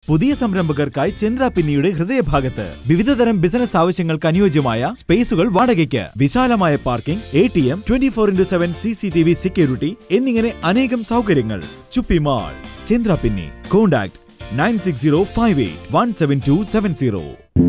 പുതിയ സംരംഭകർക്കായി ചന്ദ്ര പിന്നിയുടെ ഹൃദയഭാഗത്ത് വിവിധതരം ബിസിനസ് ആവശ്യങ്ങൾക്ക് അനുയോജ്യമായ സ്പേസുകൾ വാടകയ്ക്ക് വിശാലമായ parking A T M twenty four into seven C C T V security എന്നിങ്ങനെ അനേകം സൗകര്യങ്ങൾ ചുപ്പി മാൾ ചന്ദ്ര പിന്നി contact nine six zero five eight one seven two seven zero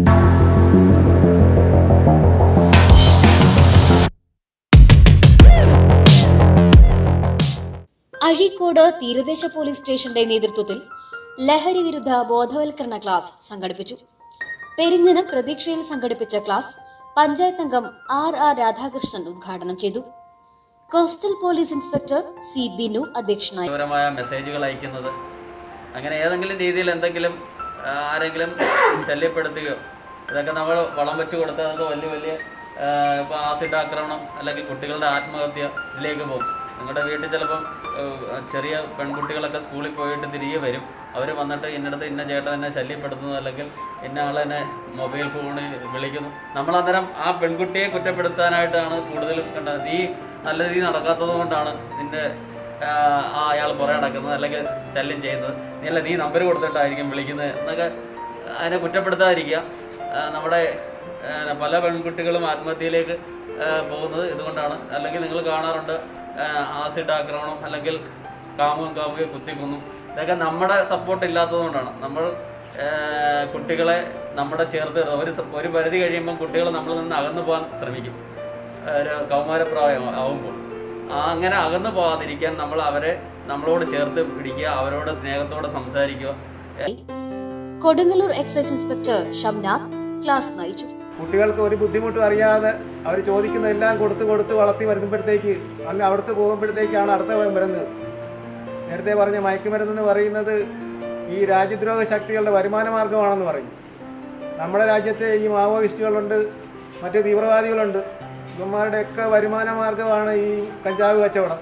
Azhikode തീരദേശ പോലീസ് സ്റ്റേഷന്റെ നേതൃത്വത്തിൽ ലഹരി വിരുദ്ധ ബോധവൽക്കരണ ക്ലാസ് സംഘടിപ്പിച്ചു പെരിഞ്ഞനം പ്രതീക്ഷയിൽ സംഘടിപ്പിച്ച ക്ലാസ് പഞ്ചായത്ത് അംഗം ആർ ആർ രാധാകൃഷ്ണൻ ഉദ്ഘാടനം ചെയ്തു coastal police inspector C Binu അധ്യക്ഷനായി പരമായ മെസ്സേജുകൾ അയക്കുന്നത് അങ്ങനെ ഏതെങ്കിലും രീതിയിൽ എന്തെങ്കിലും ആ, ആരെങ്കിലും ശല്യപ്പെടുത്തുകയോ ഇതൊക്കെ നമ്മൾ വളം വെച്ച് കൊടുത്താൽ അതൊക്കെ വലിയ വലിയ ആ, ഇപ്പൊ ആസിഡ് ആക്രമണം അല്ലെങ്കിൽ കുട്ടികളുടെ ആത്മഹത്യ ഇതിലേക്ക് പോകും നിങ്ങളുടെ വീട്ടിൽ ചിലപ്പം ആ, ചെറിയ പെൺകുട്ടികളൊക്കെ സ്കൂളിൽ പോയിട്ട് തിരികെ വരും അവർ വന്നിട്ട് ഇന്നടത്ത് ഇന്ന ചേട്ടൻ എന്നെ ശല്യപ്പെടുത്തുന്നു അല്ലെങ്കിൽ ഇന്ന ആളെന്നെ മൊബൈൽ ഫോണിൽ വിളിക്കുന്നു നമ്മൾ അന്നേരം ആ പെൺകുട്ടിയെ കുറ്റപ്പെടുത്താനായിട്ടാണ് കൂടുതലും കണ്ടത് നീ നല്ല രീതിയിൽ നടക്കാത്തത് കൊണ്ടാണ് നിന്റെ ആ ആ അയാൾ പുറകെ നടക്കുന്നത് അല്ലെങ്കിൽ ശല്യം ചെയ്യുന്നത് നീ അല്ല നീ നമ്പർ കൊടുത്തിട്ടായിരിക്കും വിളിക്കുന്നത് എന്നൊക്കെ അതിനെ കുറ്റപ്പെടുത്താതിരിക്കുക ആ, നമ്മുടെ ആ, പല പെൺകുട്ടികളും ആത്മഹത്യയിലേക്ക് ആ, പോകുന്നത് ഇതുകൊണ്ടാണ് അല്ലെങ്കിൽ നിങ്ങൾ കാണാറുണ്ട് ആ, ആസിഡ് ആക്രമണം അല്ലെങ്കിൽ കാമുകം കാമുകയെ കുത്തിക്കൊന്നു ഇതൊക്കെ നമ്മുടെ സപ്പോർട്ട് ഇല്ലാത്തതുകൊണ്ടാണ് നമ്മൾ ആ, കുട്ടികളെ നമ്മുടെ ചേർത്ത് നിർത്തുക. ഒരു സ- ഒരു പരിധി കഴിയുമ്പം കുട്ടികൾ നമ്മളിൽ നിന്ന് അകന്നു പോകാൻ ശ്രമിക്കും ഒരു കൗമാരപ്രായം ആവുമ്പോൾ ആ അങ്ങനെ അകന്നു പോകാതിരിക്കാൻ നമ്മൾ അവരെ നമ്മളോട് ചേർത്ത് പിടിക്കുക അവരോട് സ്നേഹത്തോടെ സംസാരിക്കുക Kodungallur excise inspector Shamnath class നയിച്ചു കുട്ടികൾക്ക് ഒരു ബുദ്ധിമുട്ടും അറിയാതെ അവർ ചോദിക്കുന്നതെല്ലാം കൊടുത്ത് കൊടുത്ത് വളർത്തി വരുമ്പോഴത്തേക്ക് അങ്ങ് അവിടുത്തെ പോകുമ്പോഴത്തേക്കാണ് അടുത്ത വരുന്നത് നേരത്തെ പറഞ്ഞ മയക്കുമരുന്നെന്ന് പറയുന്നത് ഈ രാജ്യദ്രോഹ ശക്തികളുടെ വരുമാന മാർഗമാണെന്ന് പറയും നമ്മുടെ രാജ്യത്തെ ഈ മാവോയിസ്റ്റുകളുണ്ട് മറ്റ് തീവ്രവാദികളുണ്ട് ഇവന്മാരുടെയൊക്കെ വരുമാന മാർഗമാണ് ഈ കഞ്ചാവ് കച്ചവടം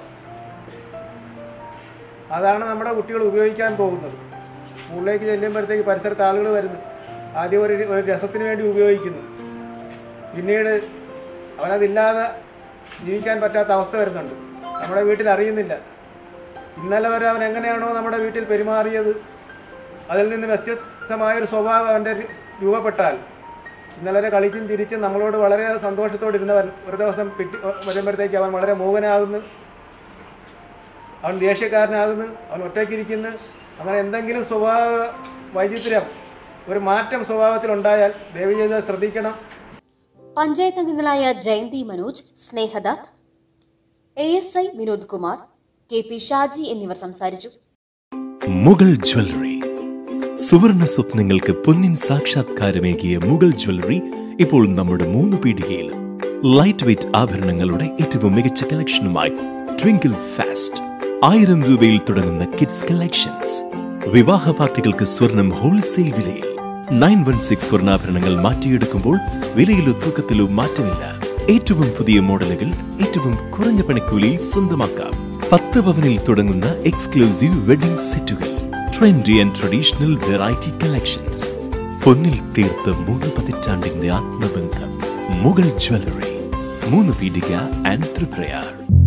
അതാണ് നമ്മുടെ കുട്ടികൾ ഉപയോഗിക്കാൻ പോകുന്നത് സ്കൂളിലേക്ക് ചെല്ലുമ്പോഴത്തേക്ക് പരിസരത്ത് ആളുകൾ വരുന്നു ആദ്യം ഒരു ഒരു രസത്തിന് വേണ്ടി ഉപയോഗിക്കുന്നു പിന്നീട് അവനതില്ലാതെ ജീവിക്കാൻ പറ്റാത്ത അവസ്ഥ വരുന്നുണ്ട് നമ്മുടെ വീട്ടിൽ അറിയുന്നില്ല ഇന്നലെ വരെ അവൻ എങ്ങനെയാണോ നമ്മുടെ വീട്ടിൽ പെരുമാറിയത് അതിൽ നിന്ന് വ്യത്യസ്തമായൊരു സ്വഭാവം അവൻ്റെ രു- രൂപപ്പെട്ടാൽ ഇന്നലെ വരെ കളിച്ചും ചിരിച്ചും നമ്മളോട് വളരെ സന്തോഷത്തോടെ ഇരുന്നവൻ ഒരു ദിവസം പിറ്റി വരുമ്പോഴത്തേക്ക് അവൻ വളരെ മൂകനാകുന്നു അവൻ ദേഷ്യക്കാരനാകുന്നു അവൻ ഒറ്റയ്ക്കിരിക്കുന്നു അങ്ങനെ എന്തെങ്കിലും സ്വഭാവ വൈചിത്ര്യം ഒരു മാറ്റം സ്വഭാവത്തിലുണ്ടായാൽ ദയവ് ചെയ്ത് ശ്രദ്ധിക്കണം പഞ്ചായത്ത് അംഗങ്ങളായ Jayanthi Manoj Snehadath A S I Vinod Kumar K P Shaji എന്നിവർ സംസാരിച്ചു മുഗൾ ജ്വല്ലറി സുവർണ സ്വപ്നങ്ങൾക്ക് പൊന്നിൻ സാക്ഷാത്കാരമേകിയ മുഗൾ ജ്വല്ലറി ഇപ്പോൾ നമ്മുടെ മൂന്ന് പീടികയിൽ ലൈറ്റ് വെയ്റ്റ് ആഭരണങ്ങളുടെ ഏറ്റവും മികച്ച കളക്ഷനുമായി ട്വിങ്കിൾ ഫാസ്റ്റ് ആയിരം രൂപയിൽ തുടങ്ങുന്ന കിഡ്സ് കളക്ഷൻസ് വിവാഹ പാർട്ടികൾക്ക് സ്വർണം ഹോൾസെയിൽ വിലയിൽ നയൻ വൺ സിക്സ് സ്വർണ്ണാഭരണങ്ങൾ മാറ്റിയെടുക്കുമ്പോൾ വിലയിലോ തൂക്കത്തിലോ മാറ്റമില്ല ഏറ്റവും പുതിയ മോഡലുകൾ ഏറ്റവും കുറഞ്ഞ പണിക്കൂലിയിൽ സ്വന്തമാക്കാം പത്ത് പവനിൽ തുടങ്ങുന്ന എക്സ്ക്ലൂസീവ് വെഡിംഗ് സെറ്റുകൾ trendy and traditional variety collections പൊന്നിൽ തീർത്ത മൂന്ന് പതിറ്റാണ്ടിന്റെ ആത്മബന്ധം മുഗൾ ജ്വല്ലറി മൂന്ന് പീടിക ആൻഡ് ത്രിപ്രയാർ